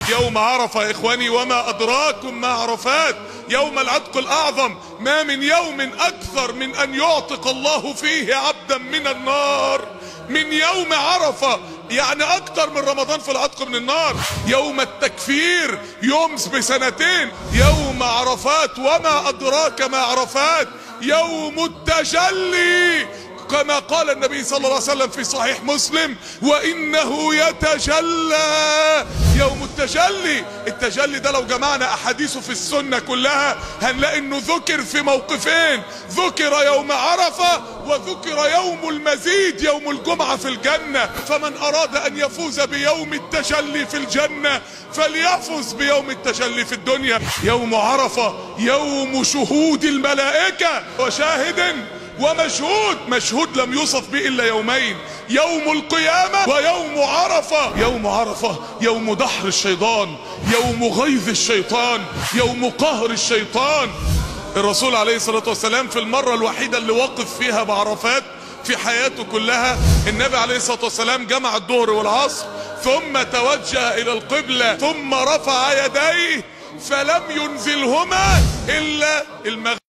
يوم عرفة يا إخواني وما أدراكم ما عرفات يوم العتق الأعظم ما من يوم أكثر من أن يعتق الله فيه عبدا من النار من يوم عرفة يعني أكثر من رمضان في العتق من النار يوم التكفير يوم بسنتين يوم عرفات وما أدراك ما عرفات يوم التجلي كما قال النبي صلى الله عليه وسلم في صحيح مسلم وإنه يتجلى يوم التجلي التجلي ده لو جمعنا أحاديثه في السنة كلها هنلاقي أنه ذكر في موقفين ذكر يوم عرفة وذكر يوم المزيد يوم الجمعة في الجنة فمن أراد أن يفوز بيوم التجلي في الجنة فليفز بيوم التجلي في الدنيا يوم عرفة يوم شهود الملائكة وشاهد ومشهود مشهود لم يوصف به الا يومين يوم القيامة ويوم عرفة يوم عرفة يوم دحر الشيطان يوم غيظ الشيطان يوم قهر الشيطان الرسول عليه الصلاة والسلام في المرة الوحيدة اللي وقف فيها بعرفات في حياته كلها النبي عليه الصلاة والسلام جمع الظهر والعصر ثم توجه الى القبلة ثم رفع يديه فلم ينزلهما الا المغرب